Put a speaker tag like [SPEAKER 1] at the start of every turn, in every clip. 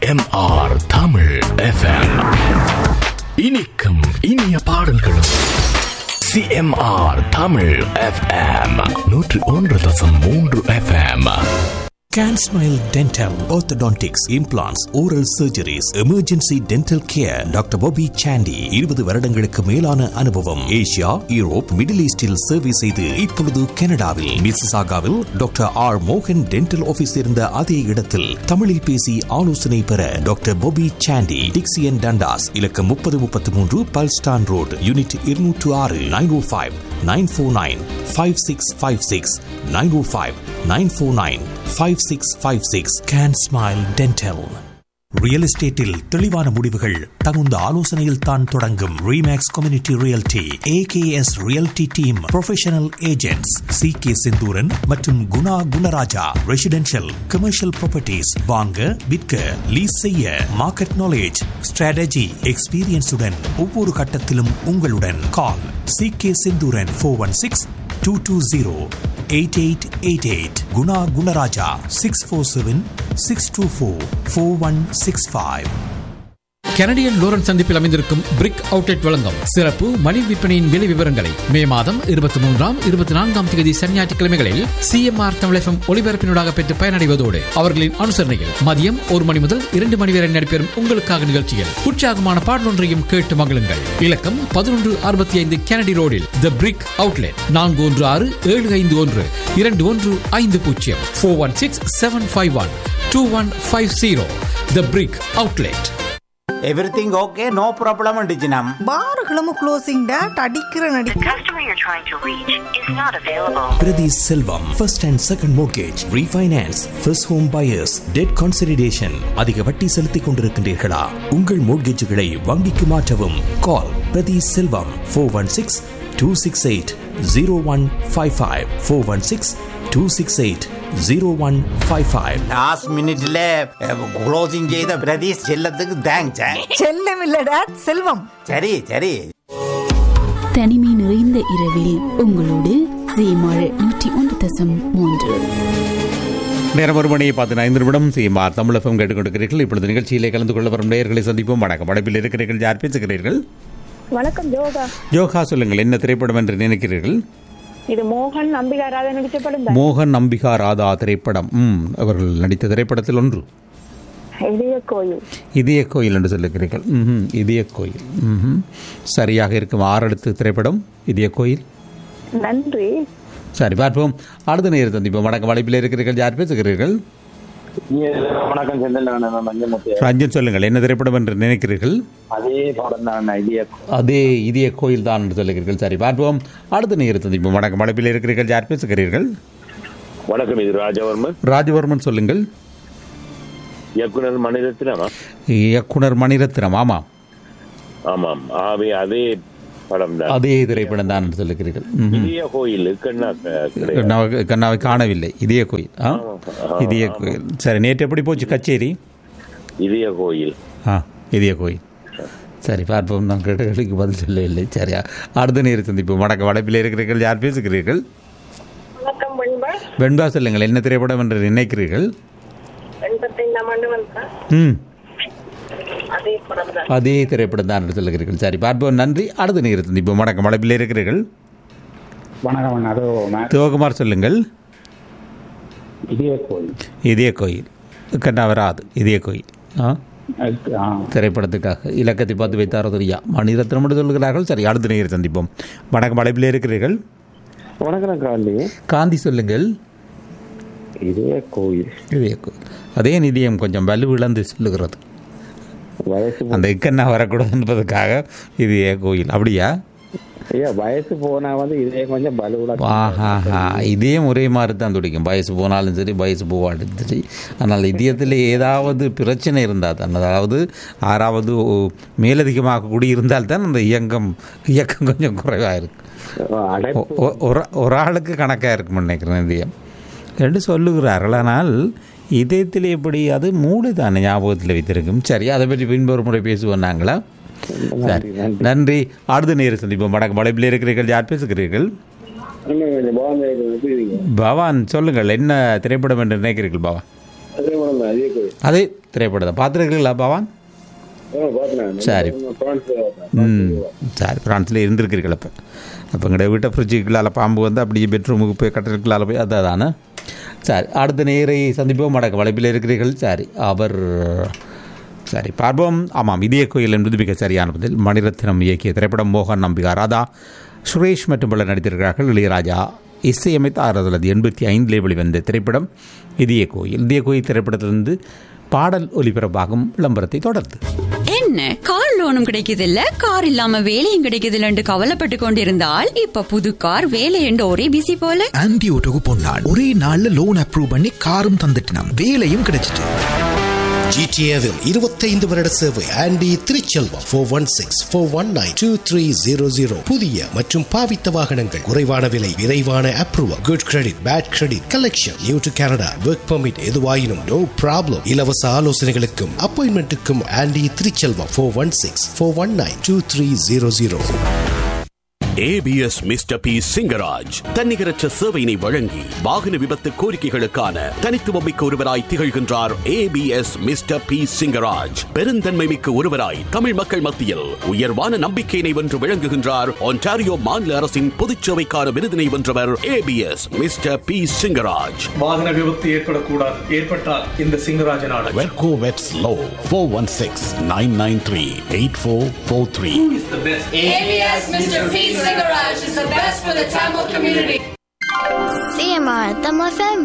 [SPEAKER 1] CMR Tamil FM இனிக்கும் இனிய பாடல்களும் சிஎம்ஆர் தமிழ் எஃப்எம் நூற்று ஒன்று தசம் மூன்று FM
[SPEAKER 2] Can Smile Dental, Orthodontics, Implants, Oral Surgeries, Emergency Dental Care, doctor Bobby Sandy இருபது வருடங்களுக்கு மேலான அனுபவம் ஏசியா யூரோப் மிடில் ஈஸ்டில் சேவை செய்து இப்பொழுது கனடாவில் மிசிசாகாவில் டாக்டர் ஆர் மோகன் டென்டல் ஆபீஸ் இருந்த அதே இடத்தில் தமிழில் பேசி ஆலோசனை பெற doctor Bobby Sandy Dixie Dundas இலக்கம் முப்பது முப்பத்தி மூன்று பல்ஸ்டான் ரோடு யூனிட் இருநூற்று ஆறு nine O five nine four nine five six five six nine O five nine four nine five six five six can smile dental real எஸ்டேட்டில் தெளிவான முடிவுகள் தகுந்த ஆலோசனையில் தான் தொடங்கும் Remax community realty AKS realty team professional agents C K Senthooran மற்றும் Guna Gunarajah residential commercial properties வாங்க விற்க லீஸ் செய்ய மார்க்கெட் நாலேஜ் ஸ்ட்ராட்டஜி எக்ஸ்பீரியன்ஸுடன் ஒவ்வொரு கட்டத்திலும் உங்களுடன் call C K Senthooran four one six two two zero eight eight eight eight Guna Gunarajah six four seven six two four four one six five
[SPEAKER 3] Kennedy and Lawrence சந்திப்பில் அமைந்திருக்கும் பிரிக் outlet வழங்கும் சிறப்பு மணி விற்பனையின் விலை விவரங்களை மே மாதம் இருபத்தி மூன்றாம் இருபத்தி நான்காம் தேதி சனியாற்றுக்கிழமைகளில் சிஎம்ஆர் தமிழகம் ஒளிபரப்பினூடாக பெற்று பயனடைவதோடு அவர்களின் அனுசரணையில் மதியம் ஒரு மணி முதல் இரண்டு மணி வரை நடைபெறும் உங்களுக்காக நிகழ்ச்சியில் உற்சாகமான பாடலொன்றையும் கேட்டு மகிழுங்கள் இலக்கம் பதினொன்று அறுபத்தி ஐந்து கெனடி ரோடில் த பிரிக் அவுட்லெட் நான்கு ஒன்று ஆறு ஏழு ஐந்து ஒன்று இரண்டு ஒன்று ஐந்து பூஜ்ஜியம் four one six seven five one two one five zero the brick outlet
[SPEAKER 4] everything okay no problem டிஜினம்
[SPEAKER 5] பாருகளும் க்ளோசிங் டேட் அடிக்கிற நடி
[SPEAKER 6] The customer you're trying to reach is not available.
[SPEAKER 2] Prathi Selvam first and second mortgage refinance first home buyers debt consolidation அதிக வட்டி செலுத்திக் கொண்டிருக்கின்றீர்களா உங்கள் மோர்கேஜுகளை வங்கிக்கு மாற்றவும் call Prathi Selvam four one six two six eight zero one five five four one six two six eight zero one five five
[SPEAKER 4] last மினிட்ல closing செய்த பிரதீஷ் செல்லத்துக்கு thanks
[SPEAKER 5] செல்லம் இல்ல டேட் செல்வம்
[SPEAKER 4] சரி சரி
[SPEAKER 7] தனிமை நிறைந்த இரவில் உங்களோடு சீமாழ் நூற்றி ஒன்று தசம் மூன்று
[SPEAKER 8] நேரம் ஒரு மணியை பார்த்து ஐந்து நிமிடம் செய்யுமார் தமிழகம் கேட்டுக்கொண்டிருக்கிறீர்கள் இப்பொழுது நிகழ்ச்சியிலே கலந்து கொள்ள வரும் நேயர்களை சந்திப்போம் வணக்கம் அடைப்பில் இருக்கிறீர்கள் யார் பேசுகிறீர்கள்
[SPEAKER 9] வணக்கம் ஜோகா
[SPEAKER 8] யோகா சொல்லுங்கள் என்ன திரைப்படம் என்று நினைக்கிறீர்கள்
[SPEAKER 9] இது மோகன் நம்பிகா ராதா நடிச்ச படம் தான்
[SPEAKER 8] மோகன் நம்பிகா ராதா திரைப்படம் ம் அவர்கள் நடித்த திரைப்படத்தில் ஒன்று
[SPEAKER 9] இதய கோயில்
[SPEAKER 8] இதய கோயில் என்று சொல்லுகிறீர்கள் ம் இதய கோயில் ம் சரியாக இருக்கும் ஆறெடுத்து திரைப்படம் இதய கோயில்
[SPEAKER 9] நன்றி
[SPEAKER 8] சரி பார்ப்போம் அடுத்த நேரம் சந்திப்போம் வணக்கம் அழைப்பில் இருக்கிறீர்கள் யார் பேசுகிறீர்கள்
[SPEAKER 10] வணக்கம் செந்தில் மஞ்சமுத்து
[SPEAKER 8] ரஞ்சன் சொல்லுங்கள் என்ன திரைப்படம் என்று நினைக்கிறீர்கள்
[SPEAKER 10] அதே படம் தான் ஐடியா
[SPEAKER 8] அதே இதய கோயில் தான் என்று சொல்லுகிறீர்கள் சரி பார்ப்போம் அடுத்த நேரம் சந்திப்போம் வணக்கம் அழைப்பில் இருக்கிறீர்கள் யார் பேசுகிறீர்கள்
[SPEAKER 10] வணக்கம் இது ராஜவர்மன்
[SPEAKER 8] ராஜவர்மன் சொல்லுங்கள்
[SPEAKER 10] இயக்குனர் மணிரத்னமா
[SPEAKER 8] இயக்குனர் மணிரத்னம் ஆமாம்
[SPEAKER 10] ஆமாம் ஆவே அதே படம் தான்
[SPEAKER 8] அதே திரைப்படம் தான் என்று சொல்லுகிறீர்கள் ம்ஹும்.
[SPEAKER 10] இதய கோயில் கண்ணா கிடையாது
[SPEAKER 8] கண்ணாவை கண்ணாவை காணவில்லை இதய கோயில் ஆ இதய கோயில் சரி நேற்று எப்படி போச்சு கச்சேரி
[SPEAKER 10] இதய கோயில்
[SPEAKER 8] ஆ இதய கோயில் சரி பார்ப்போம் நான் கேட்டகளுக்கு பதில் சொல்லவில்லை சரியா அடுத்த நேரம் சந்திப்போம் வணக்கம் வடப்பில் இருக்கிறீர்கள் யார் பேசுகிறீர்கள்
[SPEAKER 9] வணக்கம் பண்பா
[SPEAKER 8] வெண்பா சொல்லுங்கள் என்ன திரைப்படம் என்று நினைக்கிறீர்கள்
[SPEAKER 9] எண்பத்தைந்தாம் ஆண்டு வந்தா
[SPEAKER 8] ம்
[SPEAKER 9] அதே படம் தான்
[SPEAKER 8] அதே திரைப்படம் தான் என்று சொல்லுகிறீர்கள் சரி பார்ப்போம் நன்றி அடுத்த நேரம் சந்திப்போம் வணக்கம் வடப்பில் இருக்கிறீர்கள்
[SPEAKER 10] வணக்கம் அதோ
[SPEAKER 8] சிவகுமார் சொல்லுங்கள்
[SPEAKER 10] இதய கோயில்
[SPEAKER 8] இதய கோயில் கண்ணா வராது இதய கோயில் ஆ திரைப்படத்துக்காக இலக்கத்தை பார்த்து வைத்தாரோ தெரியா மணிரத்னம் என்று சொல்கிறார்கள் சரி அடுத்த நேரம் சந்திப்போம் வணக்கம் அழைப்பில் இருக்கிறீர்கள்
[SPEAKER 10] வணக்கம் காந்தி
[SPEAKER 8] காந்தி சொல்லுங்கள்
[SPEAKER 10] இதய கோயில்
[SPEAKER 8] இதய கோயில் அதே நிதியம் கொஞ்சம் வலு இழந்து சொல்லுகிறது
[SPEAKER 10] வயசு
[SPEAKER 8] அந்த இக்கண்ணா வரக்கூடாது என்பதற்காக இதய கோயில் அப்படியா
[SPEAKER 10] ஐயா வயசு போனா வந்து இதே கொஞ்சம் பலுவில
[SPEAKER 8] ஆஹாஹா இதயம் ஒரே மாதிரி தான் துடிக்கும் வயசு போனாலும் சரி வயசு போவாலும் சரி ஆனால் இதயத்தில் ஏதாவது பிரச்சனை இருந்தால் தான் அதாவது ஆறாவது ஓ- மேலதிகமாக கூடி இருந்தால் தான் அந்த இயக்கம் இயக்கம் கொஞ்சம் குறைவாக இருக்கும்
[SPEAKER 10] அடைப்பு
[SPEAKER 8] ஒ- ஒ- ஒரு ஒரு ஆளுக்கு கணக்காக இருக்கும்னு நினைக்கிறேன் இதயம் என்று சொல்லுகிறார்கள் ஆனால் இதயத்தில் எப்படி அது மூளை தானே ஞாபகத்தில் வைத்திருக்கும் சரி அதை பற்றி பின்பொரு முறை பேசுவோம் நாங்களா சரி நன்றி அடுத்த நேரம் சந்திப்போம் வணக்கம் மலைப்பில் இருக்கிறீர்கள் யார் பேசுகிறீர்கள் பவான் சொல்லுங்கள் என்ன திரைப்படம் என்று நினைக்கிறீர்கள் பவான்
[SPEAKER 10] அதே படம் தான் அதே கோயில்
[SPEAKER 8] அதே திரைப்படத்தை பார்த்துருக்கீங்களா பவான்
[SPEAKER 10] பார்த்தேன்
[SPEAKER 8] சரி. ம் சரி பிரான்ஸில் இருந்திருக்கிறீர்கள் அப்போ அப்போ எங்கள்ட வீட்டை ஃப்ரிட்ஜுக்குள்ளால் பாம்பு வந்து அப்படியே பெட்ரூமுக்கு போய் கட்டலுக்குள்ளால் போய் அதான் தானே சரி அடுத்த நேரை சந்திப்போம் அடக்க வளைப்பில் இருக்கிறீர்கள் சரி அவர் சரி பார்ப்போம் ஆமாம் இதய கோயில் என்பது மிக சரியான பதில் மணிரத்னம் இயக்கிய திரைப்படம் மோகன் நம்பிகா ராதா சுரேஷ் மற்றும் பலர் நடித்திருக்கிறார்கள் இளையராஜா இசையமைத்த ஆயிரத்தி தொள்ளாயிரத்தி எண்பத்தி ஐந்திலே வெளிவந்த திரைப்படம் இதய கோயில் இதய கோயில் திரைப்படத்திலிருந்து பாடல் ஒலிபரப்பாகும் விளம்பரத்தை தொடர்ந்து
[SPEAKER 11] என்ன கார் லோனும் கிடைக்குது இல்ல கார் இல்லாம வேலையும் கிடைக்குது இல்லன்னு கவலைப்பட்டு கொண்டிருந்தால் இப்ப புது கார் வேலை என்று ஒரே பிசி போல
[SPEAKER 12] ஆன்டி ஓட்டோக்கு பொன்னாள் ஒரே நாள்ல லோன் அப்ரூவ் பண்ணி காரும் தந்துட்டினாம் வேலையும் கிடைச்சிட்டு
[SPEAKER 13] ஜிடிஏவில் இருபத்தைந்து வருட சேவை Andy Thiruchelvam four one six four one nine two three zero zero புதிய மற்றும் பாவித்த வாகனங்கள் குறைவான விலை விரைவான approval good credit bad credit collection new to Canada work permit எதுவாயினும் நோ ப்ராப்ளம் இலவச ஆலோசனைகளுக்கும் அப்பாயின்மெண்ட்டுக்கும் Andy Thiruchelvam four one six four one nine two three zero zero
[SPEAKER 14] ABS mister P Singaraj தன்னிகரற்ற சேவையினை வழங்கி வாகன விபத்து கோரிக்கைகளுக்கான தனித்துவமிக்க ஒருவராய் திகழ்கின்றார் ஏபிஎஸ் மிஸ்டர் பி சிங்கராஜ் பெருந்தன்மை மிக்க ஒருவராய் தமிழ் மக்கள் மத்தியில் உயர்வான நம்பிக்கையினை வென்று விளங்குகின்றார் ஒன்டாரியோ மாநில அரசின் பொதுச்சேவைக்கான விருதினை வென்றவர் ஏபிஎஸ் மிஸ்டர் பி சிங்கராஜ்
[SPEAKER 15] வாகன விபத்து ஏற்படக்கூடாது ஏற்பட்டால் இந்த சிங்கராஜனான
[SPEAKER 14] வெர்கோ வெட்ஸ் லோ four one six nine nine three eight four four three
[SPEAKER 16] ABS Mr. P. Singaraj is the best for the Tamil community.
[SPEAKER 17] CMR, Tamil FM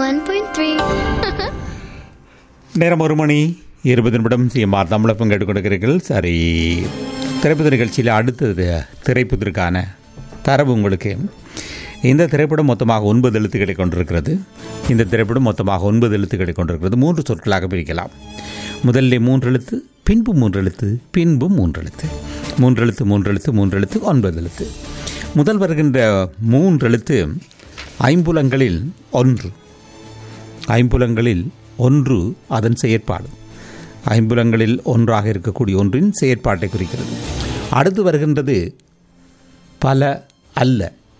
[SPEAKER 17] 101.3.
[SPEAKER 8] நேரம் ஒரு மணி இருபது நிமிடம் சிஎம்ஆர் தமிழப்பம் கேட்டுக்கொண்டிருக்கிறீர்கள் சரி திரைப்பட நிகழ்ச்சியில் அடுத்தது திரைப்பதற்கான தரவு உங்களுக்கு இந்த திரைப்படம் மொத்தமாக ஒன்பது எழுத்துக்களை கொண்டிருக்கிறது இந்த திரைப்படம் மொத்தமாக ஒன்பது எழுத்துக்களை கொண்டிருக்கிறது மூன்று சொற்களாக பிரிக்கலாம் முதல்ல மூன்று எழுத்து பின்பு மூன்று எழுத்து பின்பு மூன்று எழுத்து மூன்று எழுத்து மூன்று எழுத்து மூன்று எழுத்து ஒன்பது எழுத்து முதல் வருகின்ற மூன்று எழுத்து ஐம்புலங்களில் ஒன்று ஐம்புலங்களில் ஒன்று அதன் செயற்பாடு ஐம்புலங்களில் ஒன்றாக இருக்கக்கூடிய ஒன்றின் செயற்பாட்டை குறிக்கிறது அடுத்து வருகின்றது பல அல்ல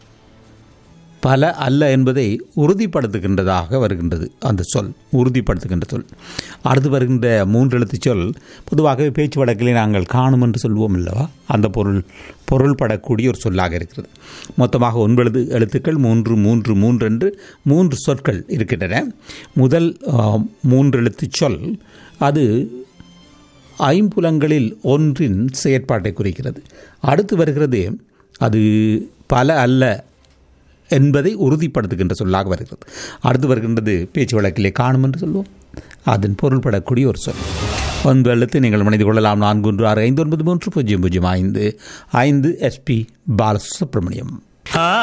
[SPEAKER 8] பல அல்ல என்பதை உறுதிப்படுத்துகின்றதாக வருகின்றது அந்த சொல் உறுதிப்படுத்துகின்ற சொல் அடுத்து வருகின்ற மூன்று எழுத்து சொல் பொதுவாகவே பேச்சு வழக்கிலே நாங்கள் காணும் என்று சொல்வோம் அல்லவா அந்த பொருள் பொருள் படக்கூடிய ஒரு சொல்லாக இருக்கிறது மொத்தமாக ஒன்பது எழுத்துக்கள் மூன்று மூன்று மூன்று என்று மூன்று சொற்கள் இருக்கின்றன முதல் மூன்று எழுத்து சொல் அது ஐம்புலங்களில் ஒன்றின் செயற்பாட்டை குறிக்கிறது அடுத்து வருகிறது அது பல அல்ல என்பதை உறுதிப்படுத்துகின்ற சொல்லாக வருகிறது அடுத்து வருகின்றது பேச்சு வழக்கிலே காணும் என்று சொல்லுவோம் அதன் பொருள்படக்கூடிய ஒரு சொல் ஒன்பது எழுத்து நீங்கள் மனித கொள்ளலாம் நான்கு ஒன்று ஆறு ஐந்து ஒன்பது மூன்று பூஜ்ஜியம் பூஜ்ஜியம் ஐந்து ஐந்து எஸ்பி பாலசுப்ரமணியம்